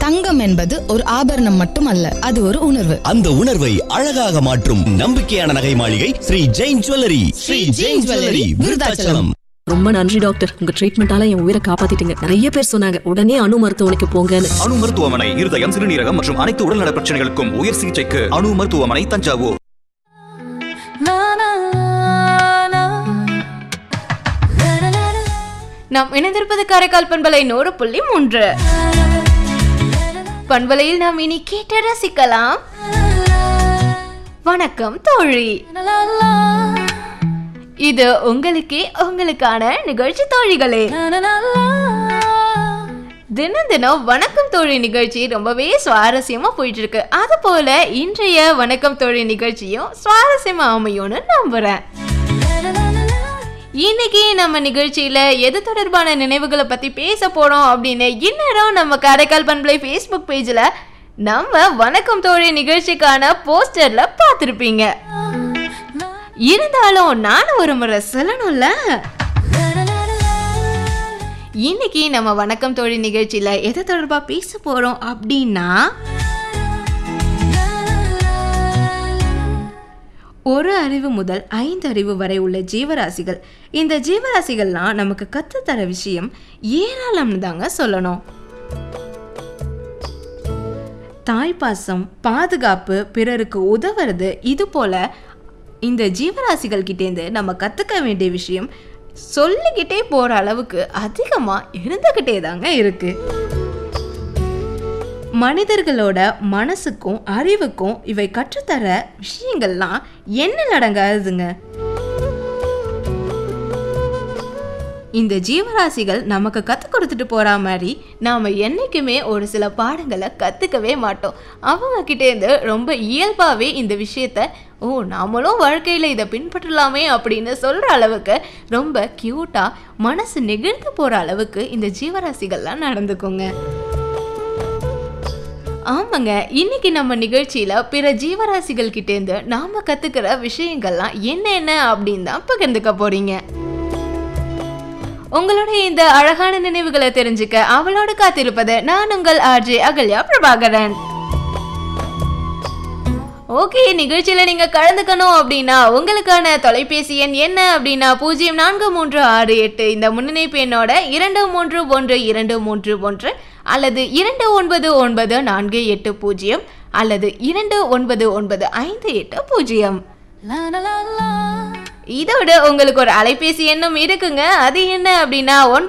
தங்கம் என்பது ஒரு ஆபரணம் மட்டுமல்ல அது ஒரு உணர்வு அந்த உணர்வை அழகாக மாற்றும் நம்பிக்கையான நகை மாளிகை ஸ்ரீ ஜெயின் ஜுவல்லரி ஸ்ரீ ஜெயின் ஜுவல்லரி விருதாச்சலம் ரொம்ப நன்றி டாக்டர் உங்க ட்ரீட்மெண்டால என் உயிரை காப்பாத்திட்டீங்க நிறைய பேர் சொன்னாங்க உடனே அணு மருத்துவமனைக்கு போங்கன்னு அணு மருத்துவமனை இருதயம் சிறுநீரகம் மற்றும் அனைத்து உடல்நல பிரச்சனைகளுக்கும் உயர் சிகிச்சைக்கு அணு மருத்துவமனை தஞ்சாவூர் நாம் இணைந்திருப்பது காரைக்கால் பண்பலை நூறு புள்ளி மூன்று பண்பலையில் நாம் இனி கேட்டு ரசிக்கலாம் வணக்கம் தோழி இது உங்களுக்கே உங்களுக்கான நிகழ்ச்சி தோழிகளே தினம் தினம் வணக்கம் தோழி நிகழ்ச்சி ரொம்பவே சுவாரஸ்யமா போயிட்டு இருக்கு அது போல இன்றைய வணக்கம் தோழி நிகழ்ச்சியும் சுவாரஸ்யமா அமையும்னு நம்புறேன் இன்னைக்கு நம்ம நிகழ்ச்சியில எது தொடர்பான நினைவுகளை பத்தி பேச போறோம் அப்படின்னு இந்நேரம் நம்ம காரைக்கால் பண்பலை ஃபேஸ்புக் பேஜ்ல நம்ம வணக்கம் தோழி நிகழ்ச்சிக்கான போஸ்டர்ல பார்த்திருப்பீங்க இருந்தாலும் நானும் ஒரு முறை சொல்லணும்ல இன்னைக்கு நம்ம வணக்கம் தோழி நிகழ்ச்சியில எது தொடர்பா பேச போறோம் அப்படின்னா ஒரு அறிவு முதல் ஐந்து அறிவு வரை உள்ள ஜீவராசிகள் இந்த ஜீவராசிகள்லாம் நமக்கு கற்றுத்தர விஷயம் ஏராளம்னு தாங்க சொல்லணும் தாய்ப்பாசம் பாதுகாப்பு பிறருக்கு உதவுறது இது போல இந்த ஜீவராசிகள் கிட்டேருந்து நம்ம கற்றுக்க வேண்டிய விஷயம் சொல்லிக்கிட்டே போகிற அளவுக்கு அதிகமாக இருந்துக்கிட்டே தாங்க இருக்கு மனிதர்களோட மனசுக்கும் அறிவுக்கும் இவை கற்றுத்தர விஷயங்கள்லாம் என்ன அடங்காதுங்க இந்த ஜீவராசிகள் நமக்கு கற்றுக் கொடுத்துட்டு போற மாதிரி நாம் என்றைக்குமே ஒரு சில பாடங்களை கற்றுக்கவே மாட்டோம் அவங்க கிட்டேருந்து ரொம்ப இயல்பாகவே இந்த விஷயத்த ஓ நாமளும் வாழ்க்கையில் இதை பின்பற்றலாமே அப்படின்னு சொல்கிற அளவுக்கு ரொம்ப க்யூட்டாக மனசு நெகிழ்ந்து போகிற அளவுக்கு இந்த ஜீவராசிகள்லாம் நடந்துக்குங்க ஆமாங்க இன்னைக்கு நம்ம நிகழ்ச்சியில பிற ஜீவராசிகள் கிட்டேருந்து நாம கத்துக்கிற விஷயங்கள்லாம் என்னென்ன அப்படின்னு தான் பகிர்ந்துக்க போறீங்க உங்களுடைய இந்த அழகான நினைவுகளை தெரிஞ்சுக்க அவளோடு காத்திருப்பது நான் உங்கள் ஆர்ஜே அகல்யா பிரபாகரன் ஓகே நிகழ்ச்சியில நீங்க கலந்துக்கணும் அப்படின்னா உங்களுக்கான தொலைபேசி எண் என்ன அப்படின்னா பூஜ்ஜியம் நான்கு மூன்று ஆறு எட்டு இந்த முன்னிணைப்பு எண்ணோட இரண்டு மூன்று ஒன்று இரண்டு மூன்று ஒன்று அல்லது இரண்டு ஒன்பது ஒன்பது நான்கு எட்டு பூஜ்ஜியம் அல்லது இரண்டு ஒன்பது ஒன்பது ஐந்து எட்டு பூஜ்ஜியம் இதோட உங்களுக்கு ஒரு அலைபேசி எண்ணும் இருக்குங்க அது என்ன அப்படின்னா ஒன்பது